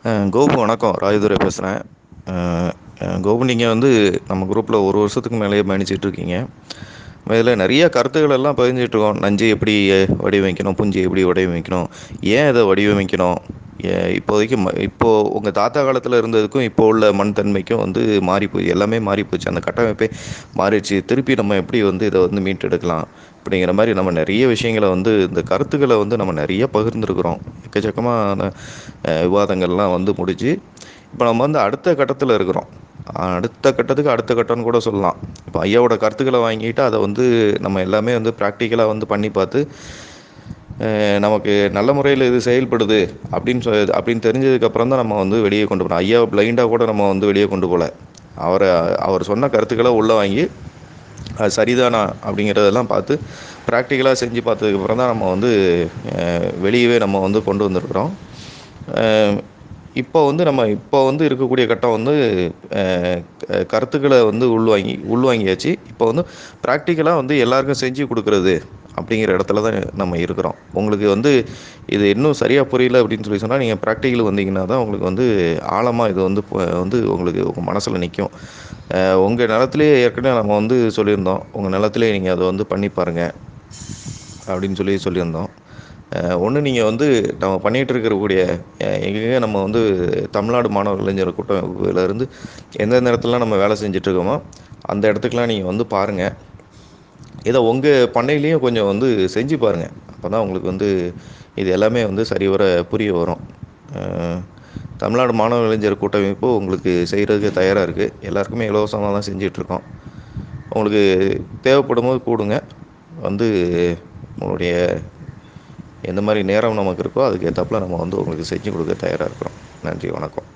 கோபு வணக்கம் ராஜதுரை பேசுகிறேன் கோபு நீங்கள் வந்து நம்ம குரூப்பில் ஒரு வருஷத்துக்கு மேலேயே பயணிச்சிட்ருக்கீங்க இதில் நிறைய கருத்துக்கள் எல்லாம் பதிஞ்சிட்ருக்கோம் நஞ்சு எப்படி வடிவமைக்கணும் புஞ்சை எப்படி வடிவமைக்கணும் ஏன் இதை வடிவமைக்கணும் இப்போதைக்கு ம இப்போது உங்கள் தாத்தா காலத்தில் இருந்ததுக்கும் இப்போ உள்ள மண் தன்மைக்கும் வந்து மாறி போய் எல்லாமே மாறி போச்சு அந்த கட்டமைப்பே மாறிடுச்சு திருப்பி நம்ம எப்படி வந்து இதை வந்து மீட்டெடுக்கலாம் அப்படிங்கிற மாதிரி நம்ம நிறைய விஷயங்களை வந்து இந்த கருத்துக்களை வந்து நம்ம நிறைய பகிர்ந்துருக்குறோம் எக்கச்சக்கமான விவாதங்கள்லாம் வந்து முடிஞ்சு இப்போ நம்ம வந்து அடுத்த கட்டத்தில் இருக்கிறோம் அடுத்த கட்டத்துக்கு அடுத்த கட்டம்னு கூட சொல்லலாம் இப்போ ஐயாவோட கருத்துக்களை வாங்கிட்டு அதை வந்து நம்ம எல்லாமே வந்து ப்ராக்டிக்கலாக வந்து பண்ணி பார்த்து நமக்கு நல்ல முறையில் இது செயல்படுது அப்படின்னு சொ அப்படின்னு தெரிஞ்சதுக்கப்புறம் தான் நம்ம வந்து வெளியே கொண்டு போகிறோம் ஐயாவை பிளைண்டாக கூட நம்ம வந்து வெளியே கொண்டு போகல அவரை அவர் சொன்ன கருத்துக்களை உள்ளே வாங்கி அது சரிதானா அப்படிங்கிறதெல்லாம் பார்த்து ப்ராக்டிக்கலாக செஞ்சு பார்த்ததுக்கப்புறம் தான் நம்ம வந்து வெளியவே நம்ம வந்து கொண்டு வந்திருக்கிறோம் இப்போ வந்து நம்ம இப்போ வந்து இருக்கக்கூடிய கட்டம் வந்து கருத்துக்களை வந்து உள்வாங்கி உள்வாங்கியாச்சு இப்போ வந்து ப்ராக்டிக்கலாக வந்து எல்லாருக்கும் செஞ்சு கொடுக்குறது அப்படிங்கிற இடத்துல தான் நம்ம இருக்கிறோம் உங்களுக்கு வந்து இது இன்னும் சரியாக புரியல அப்படின்னு சொல்லி சொன்னால் நீங்கள் ப்ராக்டிக்கல் வந்தீங்கன்னா தான் உங்களுக்கு வந்து ஆழமாக இது வந்து வந்து உங்களுக்கு உங்கள் மனசில் நிற்கும் உங்கள் நிலத்துலேயே ஏற்கனவே நம்ம வந்து சொல்லியிருந்தோம் உங்கள் நிலத்துலேயே நீங்கள் அதை வந்து பண்ணி பாருங்கள் அப்படின்னு சொல்லி சொல்லியிருந்தோம் ஒன்று நீங்கள் வந்து நம்ம பண்ணிகிட்டு இருக்கக்கூடிய எங்கெங்கே நம்ம வந்து தமிழ்நாடு மாணவர் இளைஞர் கூட்டமைப்புலேருந்து எந்தெந்த இடத்துலலாம் நம்ம வேலை செஞ்சிட்ருக்கோமோ அந்த இடத்துக்குலாம் நீங்கள் வந்து பாருங்கள் இதை உங்கள் பண்ணையிலையும் கொஞ்சம் வந்து செஞ்சு பாருங்கள் அப்போ தான் உங்களுக்கு வந்து இது எல்லாமே வந்து சரிவர புரிய வரும் தமிழ்நாடு மாணவர் இளைஞர் கூட்டமைப்பு உங்களுக்கு செய்கிறதுக்கு தயாராக இருக்குது எல்லாருக்குமே இலவசமாக தான் செஞ்சிகிட்ருக்கோம் உங்களுக்கு தேவைப்படும் போது கூடுங்க வந்து உங்களுடைய எந்த மாதிரி நேரம் நமக்கு இருக்கோ அதுக்கு ஏற்றாப்புல நம்ம வந்து உங்களுக்கு செஞ்சு கொடுக்க தயாராக இருக்கிறோம் நன்றி வணக்கம்